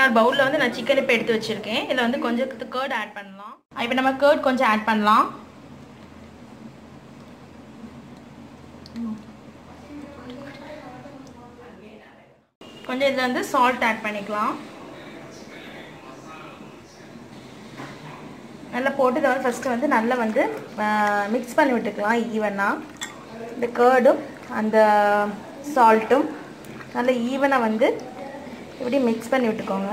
இன்னொரு பவுலில் வந்து நான் சிக்கன் இப்போ எடுத்து வச்சுருக்கேன் இதில் வந்து கொஞ்சம் கேர்ட் ஆட் பண்ணலாம் இப்போ நம்ம கேர்ட் கொஞ்சம் ஆட் பண்ணலாம் கொஞ்சம் இதில் வந்து சால்ட் ஆட் பண்ணிக்கலாம் நல்லா போட்டு இதை வந்து ஃபஸ்ட்டு வந்து நல்லா வந்து மிக்ஸ் பண்ணி விட்டுக்கலாம் ஈவனாக இந்த கேர்டும் அந்த சால்ட்டும் நல்லா ஈவனாக வந்து இப்படி மிக்ஸ் பண்ணி விட்டுக்கோங்க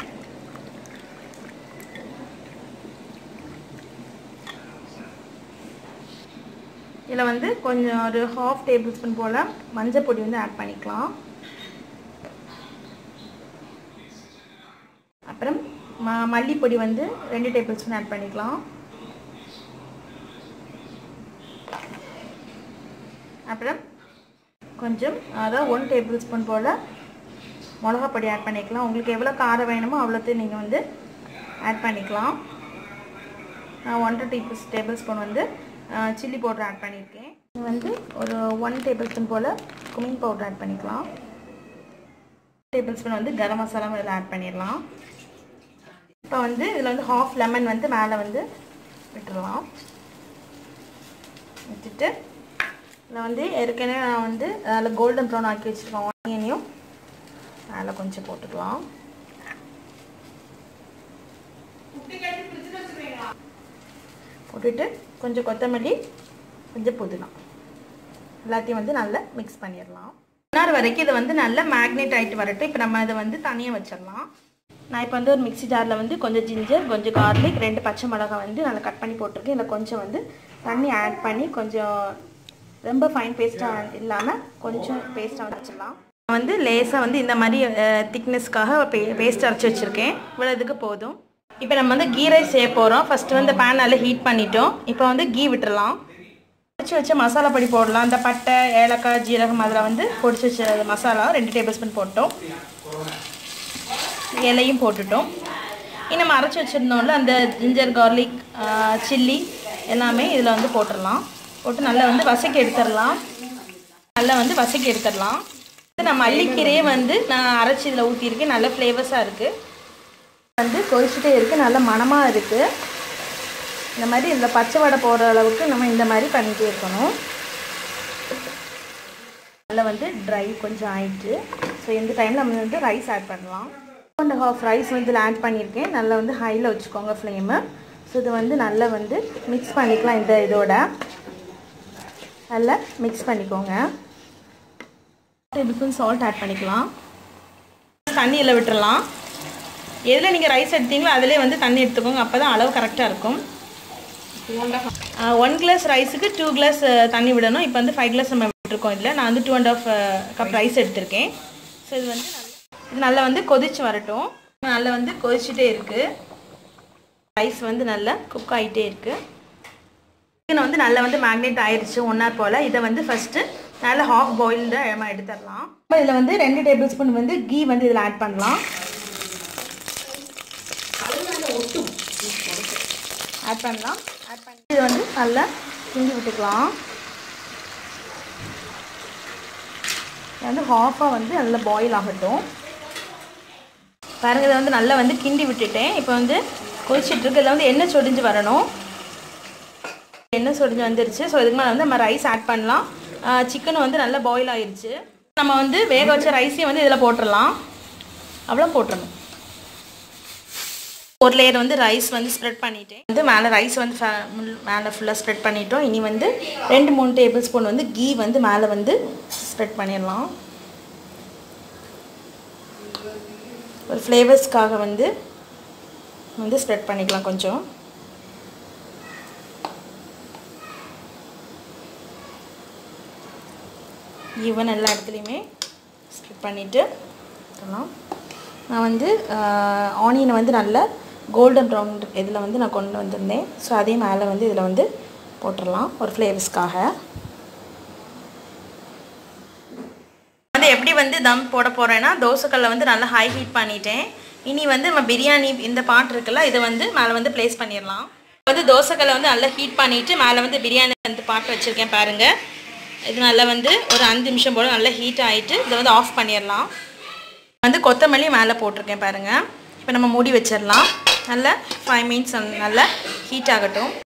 இதில் வந்து கொஞ்சம் ஒரு ஹாஃப் டேபிள் ஸ்பூன் போல் மஞ்சள் பொடி வந்து ஆட் பண்ணிக்கலாம் அப்புறம் ம மல்லிப்பொடி வந்து ரெண்டு டேபிள் ஸ்பூன் ஆட் பண்ணிக்கலாம் அப்புறம் கொஞ்சம் அதாவது ஒன் டேபிள் ஸ்பூன் போல் மிளகாப்பொடி ஆட் பண்ணிக்கலாம் உங்களுக்கு எவ்வளோ காரம் வேணுமோ அவ்வளோத்தையும் நீங்கள் வந்து ஆட் பண்ணிக்கலாம் நான் ஒன்றரை டேபிள் டேபிள் ஸ்பூன் வந்து சில்லி பவுடர் ஆட் பண்ணியிருக்கேன் இது வந்து ஒரு ஒன் டேபிள் ஸ்பூன் போல் குமின் பவுடர் ஆட் பண்ணிக்கலாம் டேபிள் ஸ்பூன் வந்து கரம் மசாலா இதில் ஆட் பண்ணிடலாம் இப்போ வந்து இதில் வந்து ஹாஃப் லெமன் வந்து மேலே வந்து விட்டுடலாம் வச்சுட்டு இதில் வந்து ஏற்கனவே நான் வந்து அதில் கோல்டன் ப்ரௌன் ஆக்கி வச்சுருக்கேன் ஆனியனையும் அதில் கொஞ்சம் போட்டுக்கலாம் போட்டுட்டு கொஞ்சம் கொத்தமல்லி கொஞ்சம் புதினா எல்லாத்தையும் வந்து நல்லா மிக்ஸ் பண்ணிடலாம் நேரம் வரைக்கும் இதை வந்து நல்லா மேக்னேட் ஆகிட்டு வரட்டும் இப்போ நம்ம இதை வந்து தனியாக வச்சிடலாம் நான் இப்போ வந்து ஒரு மிக்ஸி ஜாரில் வந்து கொஞ்சம் ஜிஞ்சர் கொஞ்சம் கார்லிக் ரெண்டு பச்சை மிளகாய் வந்து நல்லா கட் பண்ணி போட்டிருக்கேன் இதில் கொஞ்சம் வந்து தண்ணி ஆட் பண்ணி கொஞ்சம் ரொம்ப ஃபைன் பேஸ்ட்டாக இல்லாமல் கொஞ்சம் பேஸ்ட்டாக வந்து வச்சிடலாம் நான் வந்து லேசாக வந்து இந்த மாதிரி திக்னஸ்க்காக பே பேஸ்ட் அரைச்சி வச்சுருக்கேன் இவ்வளோ இதுக்கு போதும் இப்போ நம்ம வந்து கீ ரைஸ் செய்ய போகிறோம் ஃபஸ்ட்டு வந்து பேன் நல்லா ஹீட் பண்ணிட்டோம் இப்போ வந்து கீ விட்டுறலாம் பொடிச்சு வச்ச மசாலா பொடி போடலாம் இந்த பட்டை ஏலக்காய் ஜீரகம் அதில் வந்து பொடிச்சு வச்ச மசாலா ரெண்டு டேபிள் ஸ்பூன் போட்டோம் இலையும் போட்டுட்டோம் இன்னும் நம்ம அரைச்சி வச்சுருந்தோம்ல அந்த ஜிஞ்சர் கார்லிக் சில்லி எல்லாமே இதில் வந்து போட்டுடலாம் போட்டு நல்லா வந்து வசக்கி எடுத்துடலாம் நல்லா வந்து வசக்கி எடுத்துடலாம் நான் மல்லிக்கீரையே வந்து நான் அரைச்சி இதில் ஊற்றிருக்கேன் நல்ல ஃப்ளேவர்ஸாக இருக்குது வந்து கொதிச்சுட்டே இருக்குது நல்ல மணமாக இருக்குது இந்த மாதிரி இதில் பச்சை வடை போடுற அளவுக்கு நம்ம இந்த மாதிரி பண்ணிகிட்டே இருக்கணும் நல்லா வந்து ட்ரை கொஞ்சம் ஆயிடுச்சு ஸோ இந்த டைமில் நம்ம வந்து ரைஸ் ஆட் பண்ணலாம் அண்ட் ஹாஃப் ரைஸ் வந்து இதில் ஆட் பண்ணியிருக்கேன் நல்லா வந்து ஹையில் வச்சுக்கோங்க ஃப்ளேமு ஸோ இது வந்து நல்லா வந்து மிக்ஸ் பண்ணிக்கலாம் இந்த இதோட நல்லா மிக்ஸ் பண்ணிக்கோங்க டேபிள் ஸ்பூன் சால்ட் ஆட் பண்ணிக்கலாம் தண்ணியில் விட்டுறலாம் எதில் நீங்கள் ரைஸ் எடுத்தீங்களோ அதிலே வந்து தண்ணி எடுத்துக்கோங்க அப்போ தான் அளவு கரெக்டாக இருக்கும் ஒன் கிளாஸ் ரைஸுக்கு டூ கிளாஸ் தண்ணி விடணும் இப்போ வந்து ஃபைவ் கிளாஸ் நம்ம விட்டுருக்கோம் இதில் நான் வந்து two and half cup rice எடுத்திருக்கேன் ஸோ இது வந்து இது நல்லா வந்து கொதிச்சு வரட்டும் நல்லா வந்து கொதிச்சுட்டே இருக்குது ரைஸ் வந்து நல்லா குக் ஆகிட்டே இருக்குது சிக்கன் வந்து நல்லா வந்து மேக்னேட் ஆயிடுச்சு ஒன் ஹவர் போல் இதை வந்து ஃபஸ்ட்டு நல்லா ஹாஃப் பாயில்டு நம்ம எடுத்துடலாம் இதில் வந்து ரெண்டு டேபிள் ஸ்பூன் வந்து கீ வந்து இதில் ஆட் பண்ணலாம் ஆட் பண்ணலாம் ஆட் பண்ணி இது வந்து நல்லா கிண்டி விட்டுக்கலாம் இது வந்து ஹாஃபாக வந்து நல்லா பாயில் ஆகட்டும் பாருங்க இதை வந்து நல்லா வந்து கிண்டி விட்டுட்டேன் இப்போ வந்து கொதிச்சிட்டு இருக்கு இதில் வந்து எண்ணெய் சொடிஞ்சு வரணும் எண்ணெய் சொடிஞ்சு வந்துருச்சு ஸோ இதுக்கு மேலே வந்து நம்ம ரைஸ் ஆட் பண்ணலாம் சிக்கன் வந்து நல்லா பாயில் ஆயிருச்சு நம்ம வந்து வேக வச்ச ரைஸையும் வந்து இதில் போட்டுடலாம் அவ்வளோ போட்டுடணும் ஒரு லேயர் வந்து ரைஸ் வந்து ஸ்ப்ரெட் பண்ணிட்டேன் வந்து மேலே ரைஸ் வந்து மேலே ஃபுல்லாக ஸ்ப்ரெட் பண்ணிட்டோம் இனி வந்து ரெண்டு மூணு டேபிள் ஸ்பூன் வந்து கீ வந்து மேலே வந்து ஸ்ப்ரெட் பண்ணிடலாம் ஒரு ஃப்ளேவர்ஸ்க்காக வந்து வந்து ஸ்ப்ரெட் பண்ணிக்கலாம் கொஞ்சம் ஈவன் எல்லா இடத்துலையுமே ஸ்ப்ரெட் பண்ணிவிட்டு நான் வந்து ஆனியனை வந்து நல்லா கோல்டன் ப்ரௌன் இதில் வந்து நான் கொண்டு வந்திருந்தேன் ஸோ அதே மேலே வந்து இதில் வந்து போட்டுடலாம் ஒரு ஃப்ளேவர்ஸ்க்காக வந்து எப்படி வந்து தம் போட போகிறேன்னா தோசைக்கல்ல வந்து நல்லா ஹை ஹீட் பண்ணிட்டேன் இனி வந்து நம்ம பிரியாணி இந்த பாட் இருக்குல்ல இதை வந்து மேலே வந்து ப்ளேஸ் பண்ணிடலாம் வந்து தோசைக்கல்லை வந்து நல்லா ஹீட் பண்ணிவிட்டு மேலே வந்து பிரியாணி வந்து பாட்டு வச்சுருக்கேன் பாருங்கள் இது நல்லா வந்து ஒரு அஞ்சு நிமிஷம் போல் நல்லா ஹீட் ஆகிட்டு இதை வந்து ஆஃப் பண்ணிடலாம் வந்து கொத்தமல்லி மேலே போட்டிருக்கேன் பாருங்கள் இப்போ நம்ம மூடி வச்சிடலாம் நல்லா ஃபைவ் மினிட்ஸ் நல்லா ஹீட் ஆகட்டும்